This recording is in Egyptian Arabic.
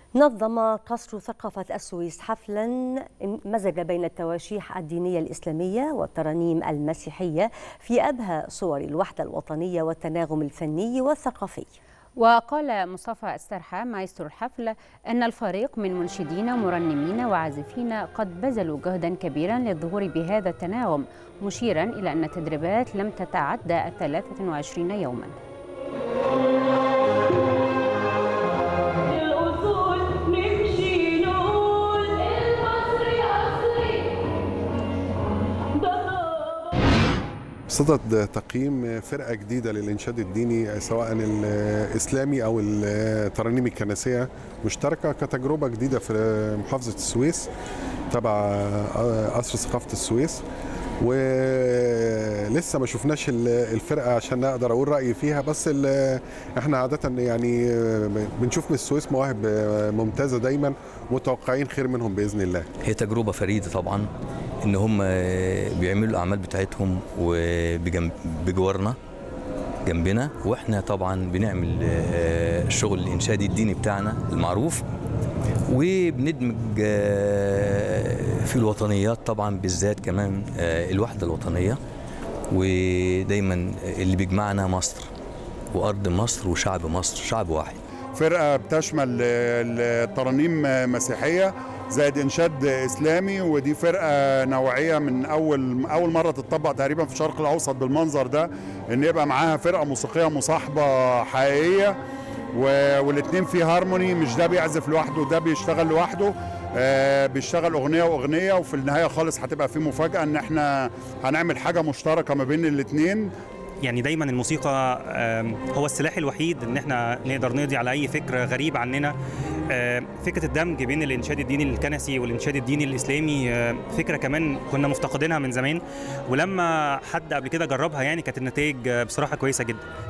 نظم قصر ثقافة السويس حفلا مزج بين التواشيح الدينية الإسلامية والترانيم المسيحية في أبهى صور الوحدة الوطنية والتناغم الفني والثقافي وقال مصطفى استرحى مايسترو الحفل أن الفريق من منشدين مرنمين وعازفين قد بذلوا جهدا كبيرا للظهور بهذا التناغم مشيرا إلى أن التدريبات لم تتعدى 23 يوما صدد تقييم فرقة جديدة للإنشاد الديني سواء الإسلامي أو الترانيم الكنسية مشتركة كتجربة جديدة في محافظة السويس تبع قصر ثقافة السويس ولسه ما شفناش الفرقه عشان اقدر اقول رايي فيها بس احنا عاده يعني بنشوف من السويس مواهب ممتازه دايما متوقعين خير منهم باذن الله هي تجربه فريده طبعا ان هم بيعملوا الاعمال بتاعتهم وبجوارنا جنبنا واحنا طبعا بنعمل الشغل الانشادي الديني بتاعنا المعروف وبندمج في الوطنيات طبعا بالذات كمان الوحده الوطنيه ودايما اللي بيجمعنا مصر وارض مصر وشعب مصر شعب واحد فرقه بتشمل الترانيم مسيحيه زائد انشاد اسلامي ودي فرقه نوعيه من اول اول مره تطبق تقريبا في الشرق الاوسط بالمنظر ده ان يبقى معاها فرقه موسيقيه مصاحبه حقيقيه والاثنين في هارموني مش ده بيعزف لوحده وده بيشتغل لوحده آه بيشتغل اغنيه واغنيه وفي النهايه خالص هتبقى في مفاجاه ان احنا هنعمل حاجه مشتركه ما بين الاثنين يعني دايما الموسيقى هو السلاح الوحيد ان احنا نقدر نقضي على اي فكر غريب عننا فكره الدمج بين الانشاد الديني الكنسي والانشاد الديني الاسلامي فكره كمان كنا مفتقدينها من زمان ولما حد قبل كده جربها يعني كانت النتائج بصراحه كويسه جدا